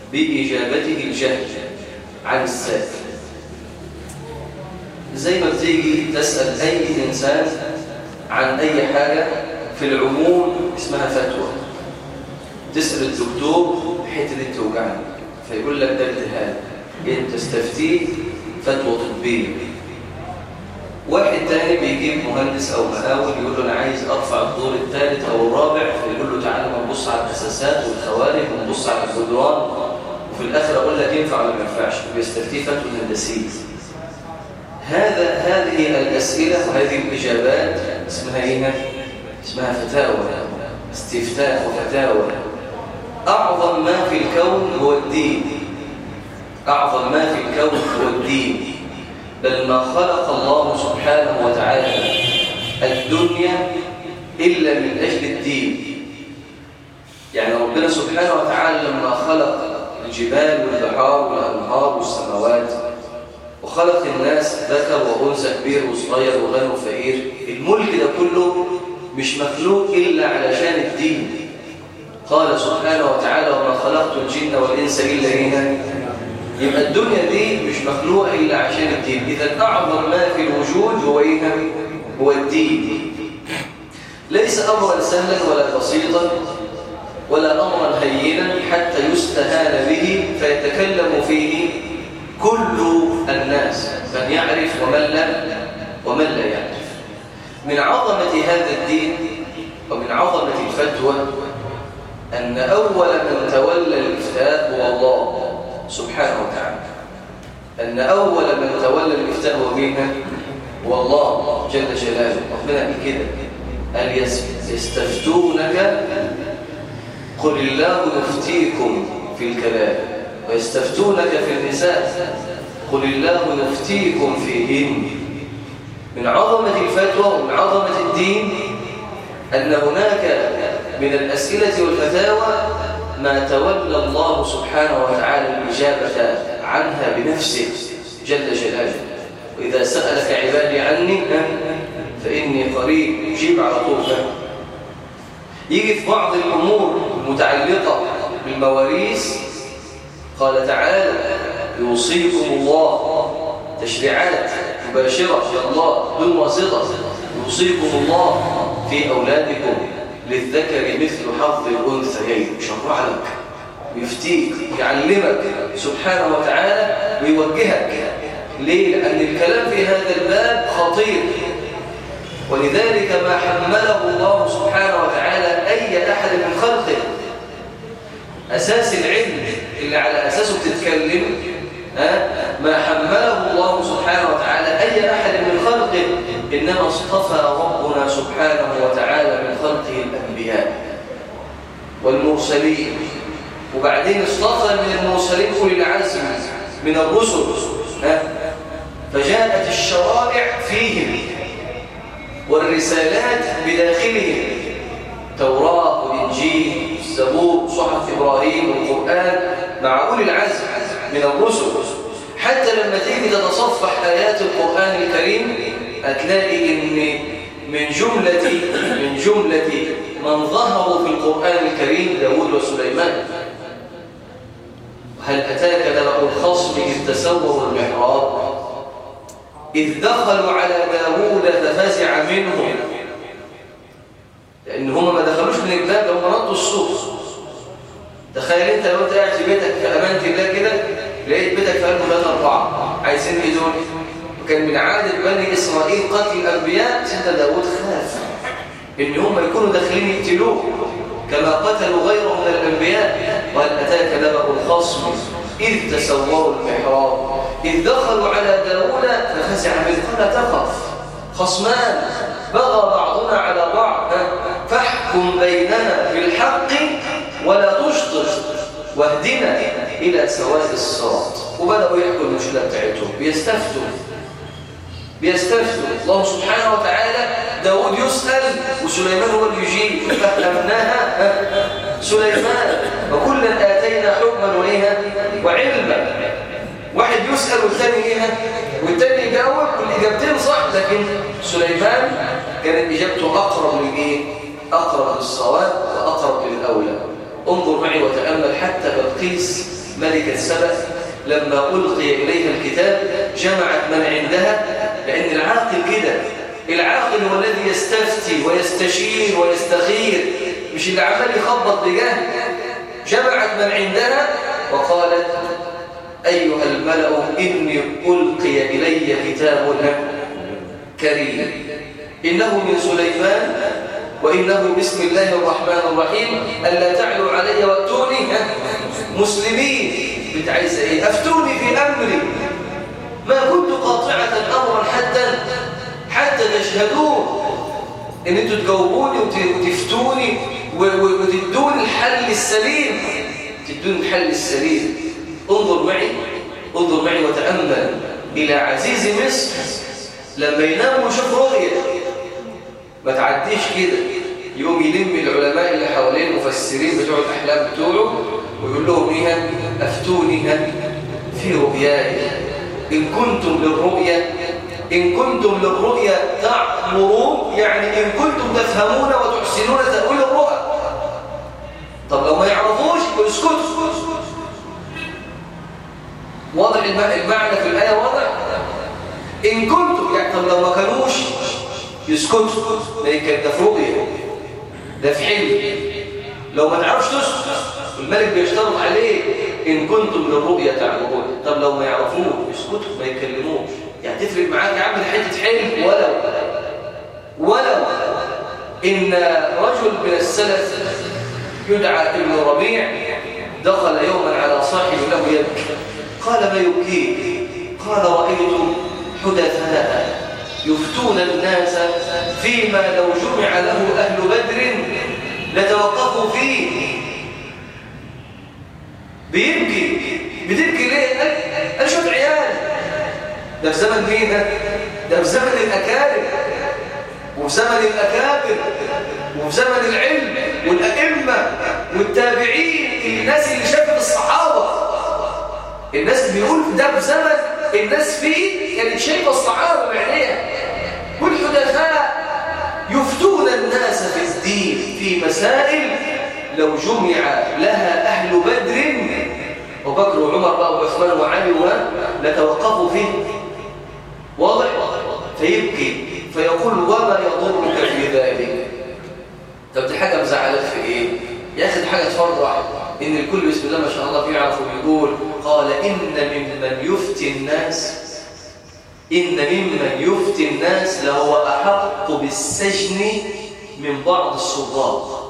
بإجابته الجهل عن السائل زي ما بتيجي تسأل أي إنسان عن أي حاجة في العموم اسمها فتوى تسأل الدكتور الحته دي بتوجعني فيقول لك ده التهاب انت تستفتيه فتوى طبيه واحد تاني بيجيب مهندس او مقاول يقول له انا عايز ارفع الدور الثالث او الرابع فيقول له تعالى ما نبص على الاساسات والخوارج ونبص على الجدران وفي الاخر اقول لك ينفع ولا ما ينفعش بيستفتيه فتوى هندسيه هذا هذه الاسئله وهذه الاجابات اسمها ايه اسمها فتاوى استفتاء وفتاوى أعظم ما في الكون هو الدين أعظم ما في الكون هو الدين بل ما خلق الله سبحانه وتعالى الدنيا إلا من أجل الدين يعني ربنا سبحانه وتعالى لما خلق الجبال والبحار والأنهار والسماوات وخلق الناس ذكر وأنثى كبير وصغير وغني وفقير الملك ده كله مش مخلوق إلا علشان الدين قال سبحانه وتعالى وما خلقت الجن والإنس إلا هنا يبقى الدنيا دي مش مخلوقة إلا عشان الدين إذا أعظم ما في الوجود هو إيه؟ هو الدين ليس أمرا سهلا ولا بسيطا ولا أمرا هينا حتى يستهان به فيتكلم فيه كل الناس من يعرف ومن لا ومن لا يعرف من عظمة هذا الدين ومن عظمة الفتوى أن أول من تولى الإفتاء هو الله سبحانه وتعالى أن أول من تولى الإفتاء هو مين؟ هو الله جل جلاله ربنا قال كده قال يستفتونك قل الله يفتيكم في الكلام ويستفتونك في النساء قل الله يفتيكم فيهن من عظمة الفتوى ومن عظمة الدين أن هناك من الأسئلة والفتاوى ما تولى الله سبحانه وتعالى الإجابة عنها بنفسه جل جلاله وإذا سألك عبادي عني فإني قريب جيب على طول يجي في بعض الأمور المتعلقة بالمواريث قال تعالى يوصيكم الله تشريعات مباشرة يا الله دون واسطة يوصيكم الله في أولادكم للذكر مثل حظ الأنثيين شرع لك يفتيك يعلمك سبحانه وتعالى ويوجهك ليه؟ لأن الكلام في هذا الباب خطير ولذلك ما حمله الله سبحانه وتعالى أي أحد من خلقه أساس العلم اللي على أساسه بتتكلم ها؟ ما حمله الله سبحانه وتعالى أي أحد من خلقه إنما اصطفى ربنا سبحانه وتعالى من خلقه الأنبياء والمرسلين وبعدين اصطفى من المرسلين أولي العزم من الرسل ها؟ فجاءت الشرائع فيهم والرسالات بداخلهم توراة والإنجيل الزبور صحف إبراهيم والقرآن مع أولي العزم من الرسل حتى لما تيجي تتصفح آيات القرآن الكريم هتلاقي إن من جملة من جملة من ظهروا في القرآن الكريم داود وسليمان هل أتاك نبأ الخصم إذ تسوروا المحراب إذ دخلوا على داود ففزع منهم لأن هم ما دخلوش من الباب هم نطوا السوق تخيل انت لو انت قاعد في بيتك في امانه الله كده لقيت بيتك في قلبه ثلاثة أربعة عايزين ايه دول؟ وكان من عادة بني إسرائيل قتل الأنبياء سيدنا داود خاف إن هم يكونوا داخلين يقتلوه كما قتلوا غيره من الأنبياء وهل أتاك نبأ الخصم إذ تسوروا المحراب إذ دخلوا على داود ففزع منه قال تخف خصمان بغى بعضنا على بعض فاحكم بيننا بالحق ولا تشطط واهدنا إلى سواء الصراط وبدأوا يحكوا المشكلة بتاعتهم بيستفتوا بيستفتوا الله سبحانه وتعالى داود يسأل وسليمان هو اللي يجيب ففهمناها سليمان وكلا آتينا حكما وإيها وعلما واحد يسأل والثاني إيها والثاني يجاوب والإجابتين صح لكن سليمان كانت إجابته أقرب للإيه؟ أقرب للصواب وأقرب للأولى انظر معي وتأمل حتى بلقيس ملكة سبأ لما ألقي إليها الكتاب جمعت من عندها لأن العاقل كده العاقل هو الذي يستفتي ويستشير ويستخير مش اللي عمال يخبط بجهل جمعت من عندها وقالت أيها الملأ إني ألقي إلي كتاب كريم إنه من سليمان وإنه بسم الله الرحمن الرحيم ألا تعلوا علي وأتوني مسلمين بتعيز إيه أفتوني في أمري ما كنت قاطعة أمرا حتى حتى تشهدون إن أنتوا تجاوبوني وتفتوني وتدوني الحل السليم تدوني الحل السليم انظر معي انظر معي وتأمل إلى عزيز مصر لما ينام ويشوف رؤية ما تعديش كده يقوم يلم العلماء اللي حواليه المفسرين بتوع الأحلام بتوعه ويقول لهم إيه أفتوني في رؤياي إن كنتم للرؤيا إن كنتم للرؤيا تعمرون يعني إن كنتم تفهمون وتحسنون تأويل الرؤى طب لو ما يعرفوش اسكتوا واضح المعنى في الآية واضح إن كنتم يعني طب لو ما كانوش يسكتوا لأن ده في رؤية ده في حلم لو ما تعرفش تسكت الملك بيشترط عليه إن كنتم للرؤيا تعلمون طب لو ما يعرفوش يسكتوا ما يكلموش يعني تفرق معاك يا عم حتة حلم ولو ولو إن رجل من السلف يدعى ابن ربيع دخل يوما على صاحب له يبكي قال ما يبكيك قال رأيت حدثاء يفتون الناس فيما لو جمع له أهل بدر لتوقفوا فيه بيبكي بتبكي ليه؟ قال شوف عيال ده في زمن مين ده؟ ده في زمن الأكابر وفي زمن الأكابر وفي زمن العلم والأئمة والتابعين الناس اللي شافت الصحابة الناس بيقول ده في زمن الناس فيه كانت شايفة الصحابة بعينيها والحدثاء يفتون الناس في الدين في مسائل لو جمع لها أهل بدر وبكر وعمر بقى وعثمان وعلي لتوقفوا فيه واضح فيبكي فيقول وما يضرك في ذلك طب دي حاجة مزعلك في ايه يا اخي دي حاجة تفرح ان الكل بسم الله ما شاء الله بيعرف ويقول قال ان ممن يفتي الناس ان ممن يفتي الناس لهو احق بالسجن من بعض السلطات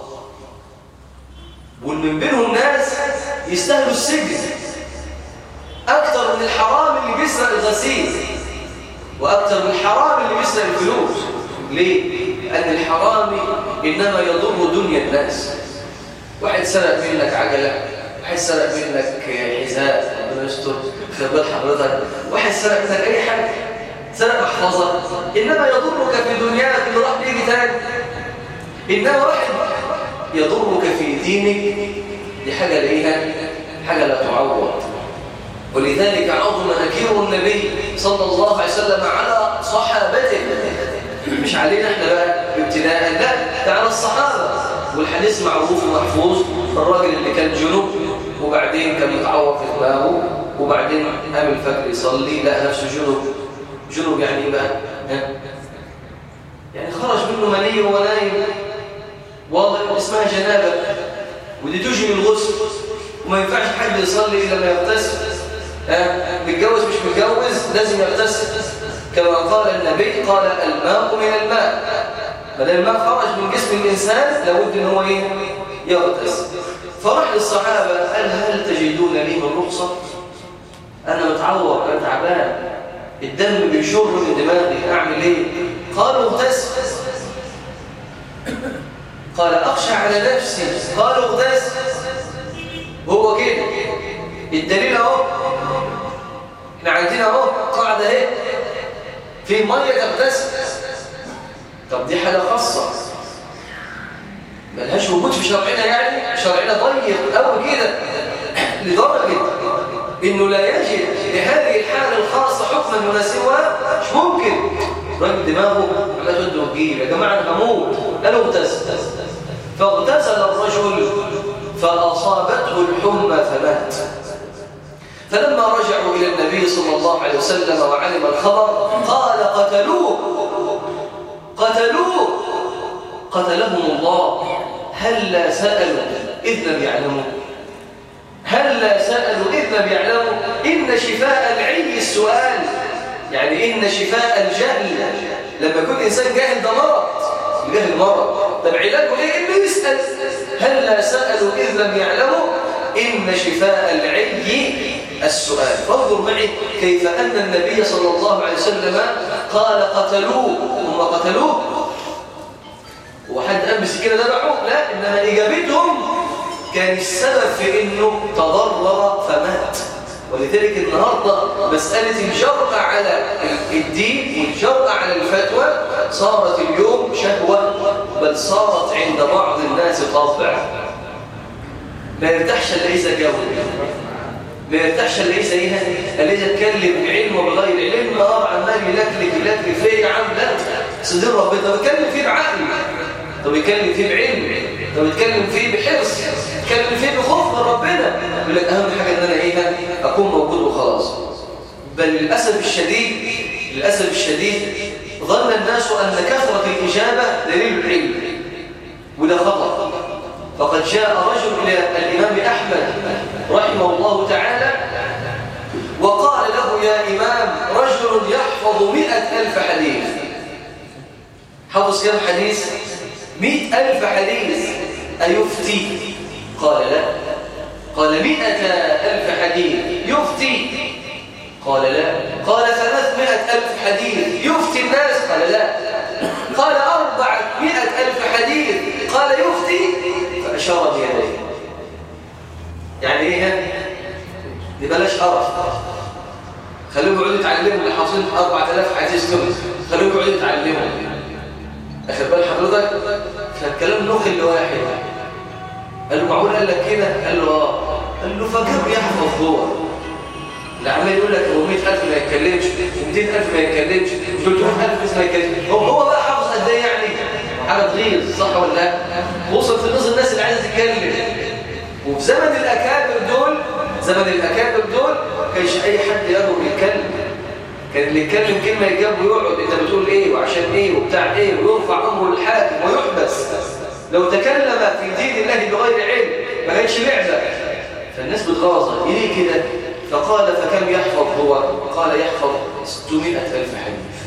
ومن بينهم ناس يستاهلوا السجن اكتر من الحرام اللي بيسرق الغسيل واكتر من الحرام اللي بيسرق الفلوس ليه لان الحرامي انما يضر دنيا الناس واحد سرق منك عجله واحد سرق منك حذاء ربنا يستر خبرات حضرتك واحد سرق منك اي حاجه سرق محفظه انما يضرك في دنياك اللي راح بيجي تاني انما واحد يضرك في دينك دي حاجه ليها حاجه لا تعوض ولذلك عظم نكير النبي صلى الله عليه وسلم على صحابته مش علينا احنا بقى ابتداء لا ده على الصحابه والحديث معروف ومحفوظ الراجل اللي كان جنوب وبعدين كان متعور في دماغه وبعدين قام الفجر يصلي لقى نفسه جنوب جنوب يعني ايه بقى يعني خرج منه مني وهو نايم واضح اسمها جنابه ودي تجي من الغسل وما ينفعش حد يصلي الا لما يغتسل ها متجوز مش متجوز لازم يغتسل كما قال النبي قال الماء من الماء بدل الماء خرج من جسم الانسان لابد ان هو ايه يغتسل فراح للصحابه قال هل تجدون لي من رخصه انا متعور انا تعبان الدم بيشر من دماغي اعمل ايه قالوا اغتسل قال اخشى على نفسي قالوا اغتسل هو كده الدليل اهو احنا عندنا اهو قاعده اهي في ميه تغتسل طب دي حاجه خاصه ملهاش وجود في شرعنا يعني شرعنا ضيق قوي كده لدرجه انه لا يجد لهذه الحاله الخاصه حكما يناسبها مش ممكن راجل دماغه لا تد وجيل يا جماعه انا هموت قالوا اغتسل فاغتسل الرجل فاصابته الحمى فمات فلما رجعوا إلى النبي صلى الله عليه وسلم وعلم الخبر قال قتلوه قتلوه قتلهم الله هل لا سألوا إذ لم يعلموا هل لا سألوا إذ لم يعلموا إن شفاء العي السؤال يعني إن شفاء الجهل لما يكون إنسان جاهل ده مرض الجهل مرض طب علاجه إيه؟ إنه يسأل هل لا سألوا إذ لم يعلموا إن شفاء العي السؤال فانظر معي كيف أن النبي صلى الله عليه وسلم قال قتلوه هم قتلوه وحد أمس كده ذبحوه لا إنما إجابتهم كان السبب في إنه تضرر فمات ولذلك النهاردة مسألة الجرأة على الدين والجرأة على الفتوى صارت اليوم شهوة بل صارت عند بعض الناس طبع ما يرتاحش الا اذا جاوب ما يرتاحش الا اذا ايه الا اذا اتكلم بعلم وبغير علم نهار عمال يلكلك يلكلك فيه يا عم لا صدير ربنا طب اتكلم فيه بعقل طب اتكلم فيه بعلم طب اتكلم فيه بحرص اتكلم فيه بخوف من ربنا يقول لك اهم حاجه ان انا ايه اكون موجود وخلاص بل للاسف الشديد للاسف الشديد ظن الناس ان كثره الاجابه دليل العلم وده خطأ فقد جاء رجل إلى الإمام أحمد رحمه الله تعالى وقال له يا إمام رجل يحفظ مئة ألف حديث حفظ كم حديث؟ مئة ألف حديث أيفتي؟ قال لا قال مئة ألف حديث يفتي قال لا قال ثلاثمائة ألف حديث يفتي الناس قال لا قال أربعمائة ألف حديث قال يفتي فأشار بيديه يعني إيه دي بلاش قرف خلوهم يقعدوا يتعلموا اللي حاصلين 4000 حديث دول خلوهم يقعدوا يتعلموا اخد بال حضرتك فالكلام نخل لواحد قال له معقول قال لك كده قال له اه قال له فكم يحفظ هو اللي عمال يقول لك 400000 ما يتكلمش 200000 ما يتكلمش 300000 ما يتكلمش هو هو بقى حافظ قد ايه يعني حاجه تغيظ صح ولا لا وصل في نص الناس اللي عايزه تتكلم وفي زمن الاكابر دول زمن الاكابر دول كانش اي حد يقدر يتكلم كان اللي يتكلم كلمه يجاب ويقعد انت بتقول ايه وعشان ايه وبتاع ايه ويرفع امره للحاكم ويحبس لو تكلم في دين الله بغير علم ما كانش لعبه فالناس بتغاظه ليه كده فقال فكم يحفظ هو قال يحفظ 600 ألف حديث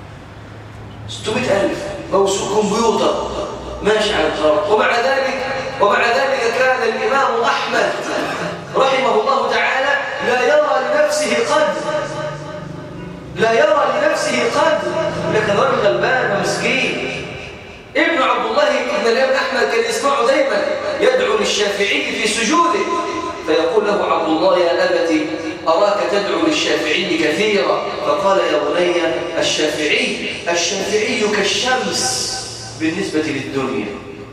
600 ألف موسوع كمبيوتر ماشي على الخرق ومع ذلك ومع ذلك كان الإمام أحمد رحمه الله تعالى لا يرى لنفسه قدر لا يرى لنفسه قدر لكن رجل غلبان ومسكين ابن عبد الله ابن الإمام أحمد كان يسمعه دايما يدعو للشافعي في سجوده فيقول له عبد الله يا أبتي أراك تدعو للشافعي كثيرا فقال يا بني الشافعي الشافعي كالشمس بالنسبة للدنيا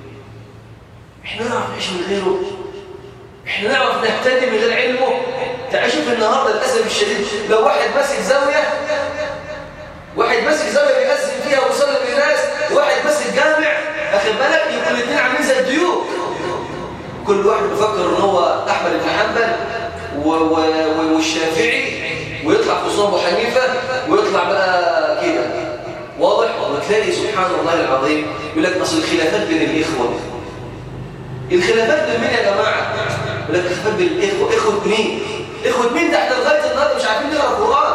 احنا نعرف نعيش من غيره احنا نعرف نهتدي من غير علمه تعال شوف النهارده للاسف الشديد لو واحد ماسك زاويه واحد ماسك زاويه بيأذن فيها ويصلي بالناس واحد ماسك جامع اخد بالك يكون الاثنين عاملين زي الديوك كل واحد بيفكر ان هو احمد بن حنبل والشافعي ويطلع في ابو حنيفه ويطلع بقى كده واضح وتلاقي سبحان الله العظيم يقول لك اصل الخلافات بين الاخوه الخلافات بين مين يا جماعه يقول لك الخلافات بين الاخوه اخوه مين اخوه مين ده احنا لغايه النهارده مش عارفين نقرا القران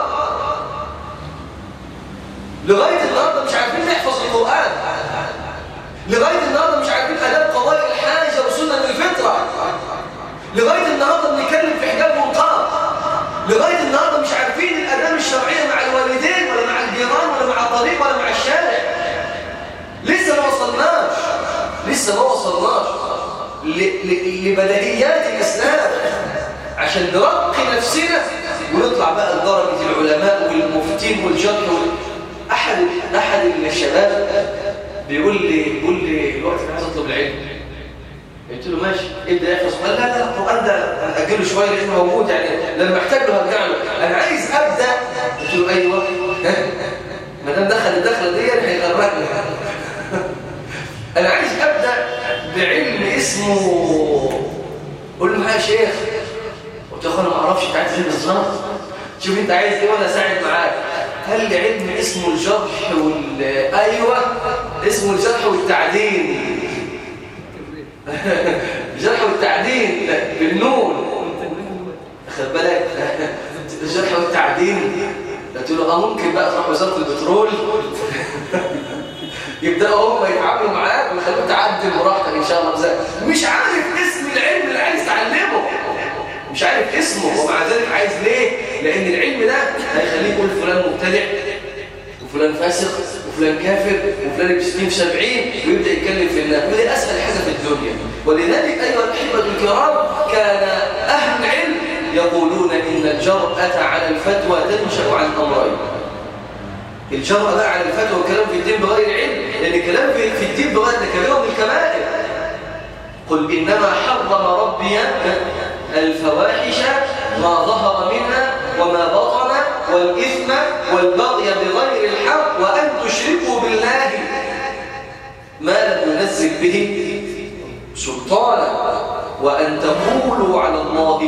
لغايه النهارده مش عارفين نحفظ القران لغايه النهارده مش عارفين اداب قضايا الحاجه وسنن الفطره لغايه النهارده بنتكلم في حجاب منقار لغايه النهارده مش عارفين الاداب الشرعيه مع الوالدين ولا مع الجيران ولا مع الطريق ولا مع الشارع لسه ما وصلناش لسه ما وصلناش لبديهيات الاسلام عشان نرقي نفسنا ونطلع بقى لدرجه العلماء والمفتين والجرح وال... احد احد الشباب بيقول لي بيقول لي الوقت انا عايز اطلب العلم قلت له ماشي ابدا يحفظ قال لا لا القران ده اجله شويه لانه موجود يعني لما احتاج له هرجع له انا عايز ابدا قلت له ايوه ما دام دخل الدخله دي هيغرقني انا عايز ابدا بعلم اسمه قول له معايا يا شيخ قلت له انا ما اعرفش اعرفش انت عايز ايه بالظبط شوف انت عايز ايه وانا اساعد معاك هل علم اسمه الجرح وال ايوه اسمه الجرح والتعديل الجرح والتعديل بالنون خد بالك الجرح والتعديل قلت له اه ممكن بقى تروح وزاره البترول يبداوا هم يتعاملوا معاك ويخلوك تعدل براحتك ان شاء الله بزاك. مش عارف اسم العلم اللي عايز تعلمه مش عارف اسمه ومع ذلك عايز ليه لان العلم ده هيخليه يقول فلان مبتدع وفلان فاسق وفلان كافر وفلان ب 60 في 70 ويبدا يتكلم في الناس ودي اسهل حاجه في الدنيا ولذلك ايها الاحبه الكرام كان اهل العلم يقولون ان الجراه على الفتوى تنشا عن امرين الجرأة بقى على الفتوى والكلام في الدين بغير علم لأن الكلام في, في الدين بغير ده كبير من الكبائر قل إنما حرم ربي الفواحش ما ظهر منها وما بطن والإثم والبغي بغير الحق وأن تشركوا بالله ما لم ينزل به سلطانا وأن تقولوا على الله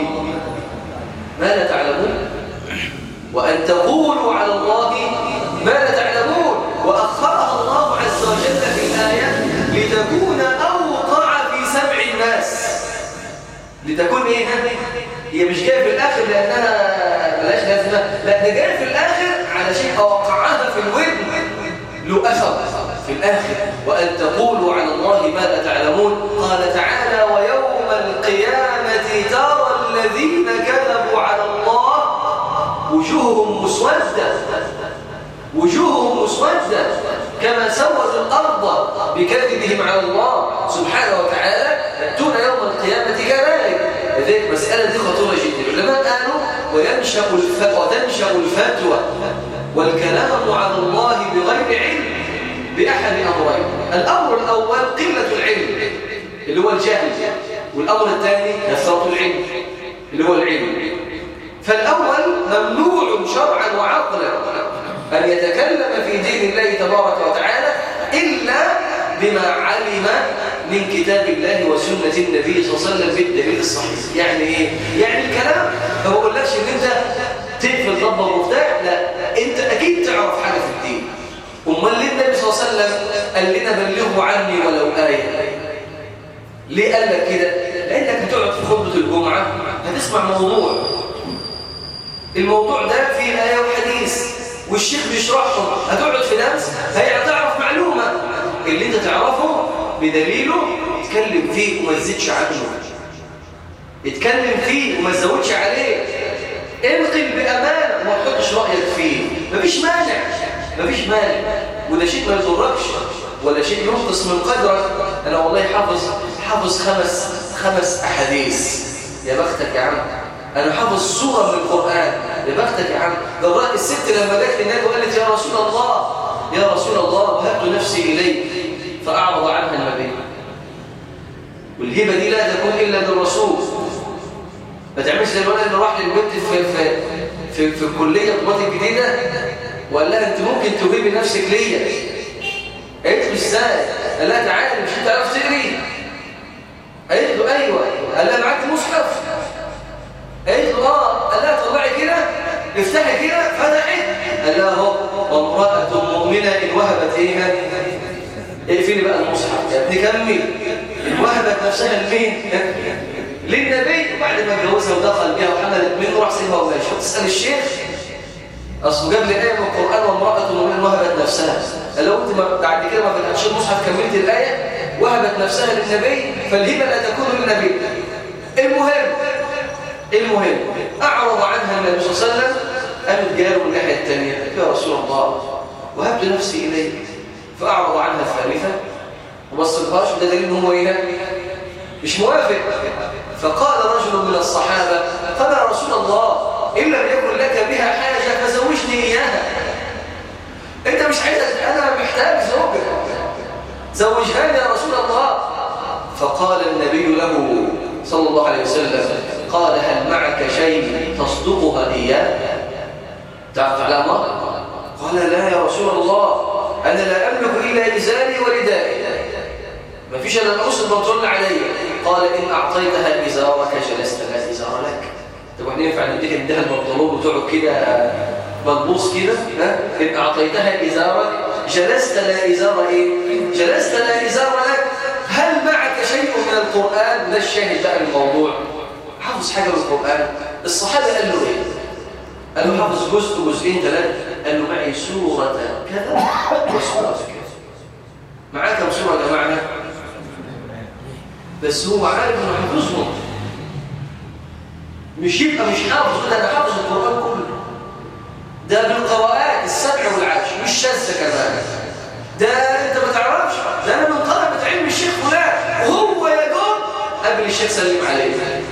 ما لا تعلمون وأن تقولوا على الله ما لا تعلمون وأخرها الله عز وجل في الآية لتكون أوقع في سمع الناس لتكون إيه هي مش جاية في الآخر لأنها بلاش لازمة لا ده جاية في الآخر علشان أوقعها في الودن له أثر في الآخر وأن تقولوا على الله ما لا تعلمون قال تعالى ويوم القيامة ترى الذين كذبوا على الله وجوههم مسودة وجوههم مسودة كما سود الأرض بكذبهم على الله سبحانه وتعالى يأتون يوم القيامة كذلك لذلك مسألة دي خطورة جدا العلماء قالوا وينشأ وتنشأ الفتوى والكلام على الله بغير علم بأحد أمرين الأمر الأول قلة العلم اللي هو الجهل والأمر الثاني كثرة العلم اللي هو العلم فالأول ممنوع شرعا وعقلا أن يتكلم في دين الله تبارك وتعالى إلا بما علم من كتاب الله وسنة النبي صلى الله عليه وسلم بالدليل الصحيح يعني إيه؟ يعني الكلام ما بقولكش إن أنت تقفل ضبة ومفتاح لا أنت أكيد تعرف حاجة في الدين أمال ليه النبي صلى الله عليه وسلم قال لنا بلغوا عني ولو آية ليه قال لك كده؟ لأنك هتقعد في خطبة الجمعة هتسمع موضوع الموضوع ده فيه آية وحديث والشيخ بيشرحهم هتقعد في درس هتعرف معلومة اللي انت تعرفه بدليله اتكلم فيه وما تزيدش عنه اتكلم فيه وما تزودش عليه انقل بأمانة وما تحطش رأيك فيه مفيش مانع مفيش مانع وده شيء ما يضركش ولا شيء ينقص من قدرك انا والله حافظ حافظ خمس خمس احاديث يا بختك يا عم انا حافظ سوره من القران يا بختك يا عم ده الست لما جت للنبي وقالت يا رسول الله يا رسول الله وهبت نفسي اليك فاعرض عنها النبي والهبه دي لا تكون الا للرسول ما تعملش زي الولد اللي راح للبنت في في في, في الكليه طلبات الجديده وقال لها انت ممكن تهبي نفسك ليا قالت له ازاي قال لها تعالى مش انت عارف تقري قالت له ايوه قال لها معاك مصحف قالت له اه قال لها طلعي كده افتحي كده فتحت قال لها اهو وامراه مؤمنه ان وهبت ايه اقفلي بقى المصحف يا ابني كمل وهبت نفسها لمين للنبي وبعد ما اتجوزها ودخل بيها وحملت منه راح سيبها وماشي تسال الشيخ اصله جاب لي ايه من القران وامراه مؤمنه وهبت نفسها قال لو انت بعد كده ما فتحتش المصحف كملت الايه وهبت نفسها للنبي فالهبه لا تكون للنبي المهم المهم أعرض عنها النبي صلى الله عليه وسلم قامت جاله الناحية الثانية يا رسول الله وهبت نفسي إليك فأعرض عنها الثالثة وما صلهاش وده دليل إن هو إيه مش موافق فقال رجل من الصحابة قال يا رسول الله إن لم يكن لك بها حاجة فزوجني إياها أنت مش عايزك أنا محتاج زوجة زوجها يا رسول الله فقال النبي له صلى الله عليه وسلم قال هل معك شيء تصدقها إياه تعرف على الله قال لا يا رسول الله أنا لا أملك إلا إزاري وردائي ما فيش أنا نقص البنطلون علي قال إن أعطيتها إزارك جلست لا إزار لك طب احنا ينفع نديك نديها البنطلون وتقعد كده ملبوس كده ها ان اعطيتها ازارك جلست لا ازار ايه جلست لا ازار لك هل معك شيء من القران ده الشاهد بقى الموضوع حافظ حاجه من القران الصحابه قال له ايه قال له حافظ جزء جزئين ثلاثه قال له معي سوره كذا وسوره كذا معاه كم سوره يا جماعه بس هو عارف انه حافظهم مش يبقى مش حافظ ده انا حافظ القران كله ده بالقراءات السبع والعشر مش شاذة كمان ده انت ما تعرفش ده انا من طلبة علم الشيخ فلان وهو يا دوب قبل الشيخ سلم عليه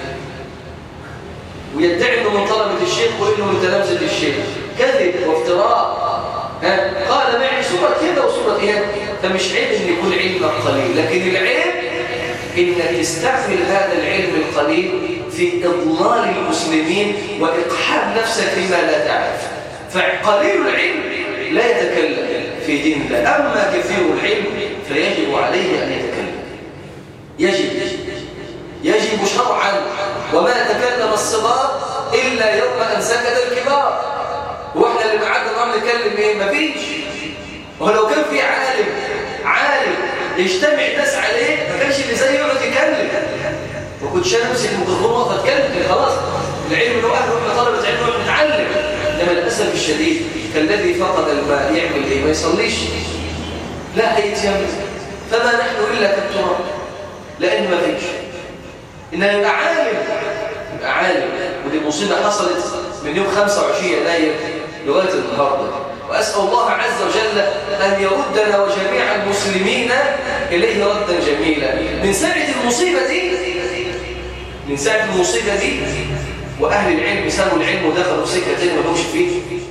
ويدعي انه من طلبة الشيخ وانه من تلامذة الشيخ كذب وافتراء ها قال معي سورة كده وسورة ايه فمش عيب ان يكون علمك قليل لكن العيب انك تستعمل هذا العلم القليل في اضلال المسلمين واقحام نفسك فيما لا تعرف فقليل العلم لا يتكلم في دين الله أما كثير العلم فيجب عليه أن يتكلم يجب يجب شرعا وما تكلم الصغار إلا يوم أن سكت الكبار وإحنا اللي قعدنا نعمل نتكلم إيه مفيش ولو كان في عالم عالم يجتمع الناس عليه ما كانش اللي زيه يقعد يتكلم وكنت انا امسك الميكروفون واقف اتكلم خلاص العلم له اهله واحنا طلبه علم واحنا نتعلم انما للاسف الشديد كالذي فقد الماء يعمل ايه ما يصليش لا هيتيمم فما نحن الا كالتراب لان ما فيش انه يبقى عالم يبقى عالم ودي مصيبه حصلت من يوم 25 يناير لغايه النهارده واسال الله عز وجل ان يردنا وجميع المسلمين اليه ردا جميلا من ساعه المصيبه دي من ساعه المصيبه دي واهل العلم سابوا العلم ودخلوا في سكه تاني ما لهمش فيه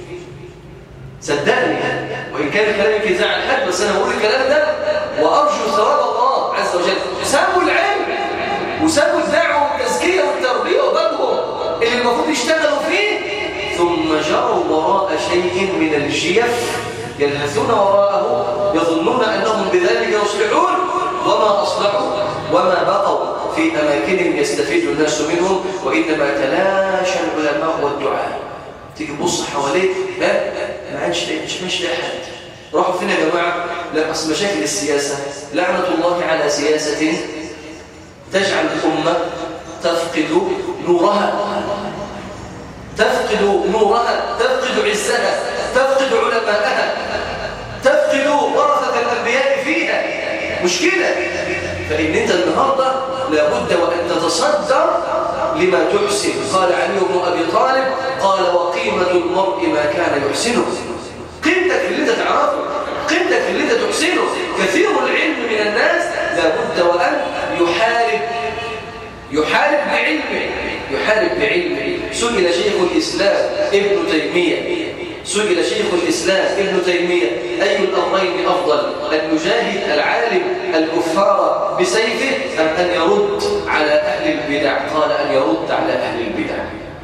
صدقني وان كان كلامي كده زعل حد بس انا بقول الكلام ده وارجو ثواب الله عز وجل سابوا العلم وسابوا الدعوه والتزكيه والتربيه وبابهم اللي المفروض يشتغلوا فيه ثم جروا وراء شيء من الجيف يلهثون وراءه يظنون انهم بذلك يصلحون وما اصلحوا وما بقوا في أماكنهم يستفيد الناس منهم وإنما تلاشى العلماء والدعاء تيجي تبص حواليك لا ما عادش مش مش لاقي حد راحوا فين يا جماعة لا أصل مشاكل السياسة لعنة الله على سياسة تجعل الأمة تفقد نورها تفقد نورها تفقد عزها تفقد علماءها تفقد ورثة الأنبياء فيها مشكلة فإن أنت النهاردة لابد وأن تتصدر لما تحسن قال علي بن أبي طالب قال وقيمة المرء ما كان يحسنه قيمتك في اللي انت تعرفه قيمتك في اللي انت تحسنه كثير العلم من الناس لابد وأن يحارب يحارب بعلمه يحارب بعلمه سئل شيخ الإسلام ابن تيمية سئل شيخ الإسلام ابن تيمية أي الأمرين أفضل أن يجاهد العالم الكفار بسيفه أم أن يرد على أهل البدع قال أن يرد على أهل البدع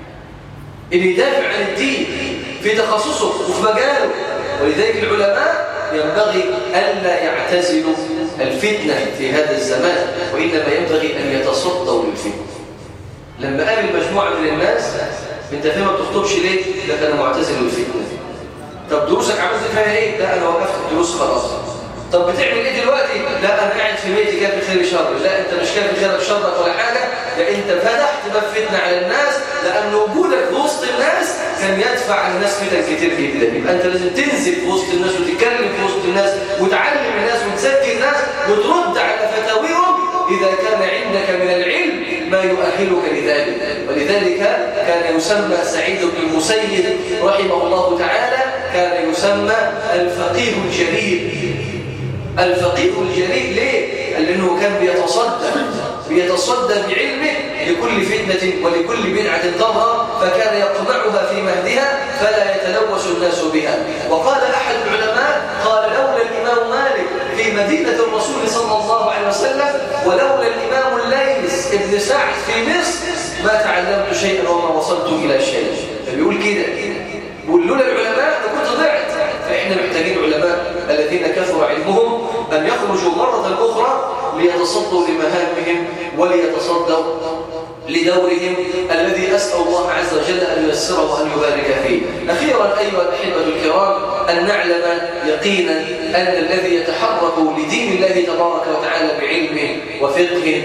إن يدافع عن الدين في تخصصه وفي مجاله ولذلك العلماء ينبغي ألا يعتزلوا الفتنة في هذا الزمان وإنما ينبغي أن يتصدوا للفتنة لما قابل مجموعة من الناس انت فين ما بتخطبش ليه؟ لا انا معتزل الفتنه طب دروسك عملت فيها ايه؟ لا انا وقفت الدروس خلاص طب بتعمل ايه دلوقتي؟ لا انا قاعد في بيتي كان في خير شر لا انت مش كان في خيرك شرك ولا حاجه لا انت فتحت باب فتنه على الناس لان وجودك في وسط الناس كان يدفع عن الناس فتن كتير جدا يبقى انت لازم تنزل في وسط الناس وتتكلم في وسط الناس وتعلم الناس وتزكي الناس وترد على فتاويهم اذا كان عندك من العلم ما يؤهلك لذلك ولذلك كان يسمى سعيد بن المسيب رحمه الله تعالى كان يسمى الفقيه الجليل الفقيه الجليل ليه؟ لأنه كان بيتصدى بيتصدى بعلمه لكل فتنة ولكل بدعة تظهر فكان يقمعها في مهدها فلا يتلوث الناس بها وقال أحد العلماء قال لولا الإمام مالك في مدينة الرسول صلى الله عليه وسلم ولولا الإمام الليث ابن سعد في مصر ما تعلمت شيئا وما وصلت إلى شيء فبيقول كده بيقول لولا العلماء كنت ضعت فإحنا محتاجين علماء الذين كثر علمهم أن يخرجوا مرة أخرى ليتصدوا لمهامهم وليتصدوا لدورهم الذي أسأل الله عز وجل أن ييسره وأن يبارك فيه أخيرا أيها الأحبة الكرام أن نعلم يقينا أن الذي يتحرك لدين الله تبارك وتعالى بعلم وفقه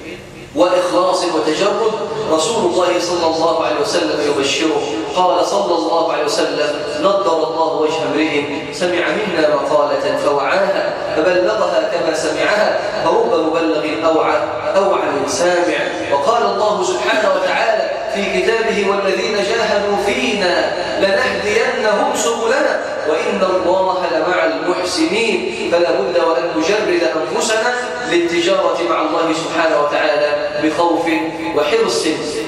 وإخلاص وتجرد رسول الله صلى الله عليه وسلم يبشره قال صلى الله عليه وسلم نضر الله وجه امرئ سمع منا مقالة فوعاها فبلغها كما سمعها فرب مبلغ أوعى أوعى من سامع وقال الله سبحانه وتعالى في كتابه والذين جاهدوا فينا لنهدينهم سبلنا وإن الله لمع المحسنين فلا بد وأن نجرد أنفسنا للتجارة مع الله سبحانه وتعالى بخوف وحرص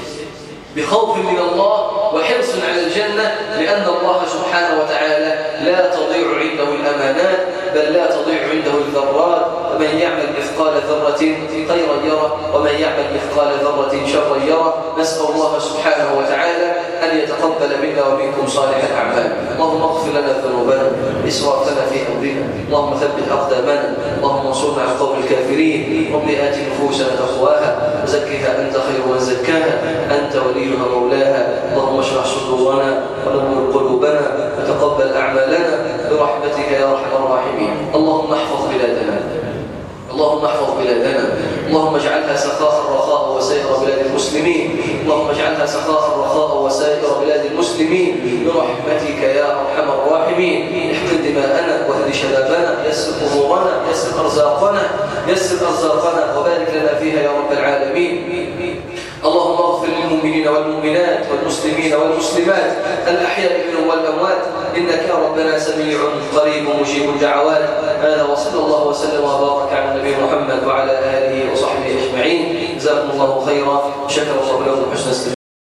بخوف من الله وحرص على الجنة لأن الله سبحانه وتعالى لا تضيع عنده الأمانات بل لا تضيع عنده الذرات فمن يعمل مثقال ذرة خيرا يرى ومن يعمل مثقال ذرة شرا يرى نسأل الله سبحانه وتعالى أن يتقبل منا ومنكم صالح الأعمال اللهم اغفر لنا ذنوبنا إسرافنا في أمرنا اللهم ثبت أقدامنا اللهم انصرنا على قول الكافرين رب آت نفوسنا تقواها وزكها أنت خير من زكاها أنت وليها مولاها اللهم اشرح صدورنا ونور قلوبنا وتقبل أعمالنا برحمتك يا أرحم الراحمين اللهم احفظ بلادنا اللهم احفظ بلادنا اللهم اجعلها سخاء رخاء وسائر بلاد المسلمين اللهم اجعلها سخاء رخاء وسائر بلاد المسلمين برحمتك يا ارحم الراحمين احقن دماءنا واهد شبابنا يسر امورنا يسر ارزاقنا يسر ارزاقنا وبارك لنا فيها يا رب العالمين اللهم اغفر للمؤمنين والمؤمنات والمسلمين والمسلمات الأحياء منهم والأموات إنك يا ربنا سميع قريب مجيب الدعوات هذا وصلى الله وسلم وبارك على النبي محمد وعلى آله وصحبه أجمعين جزاكم الله خيرا شكر الله لكم حسن استماع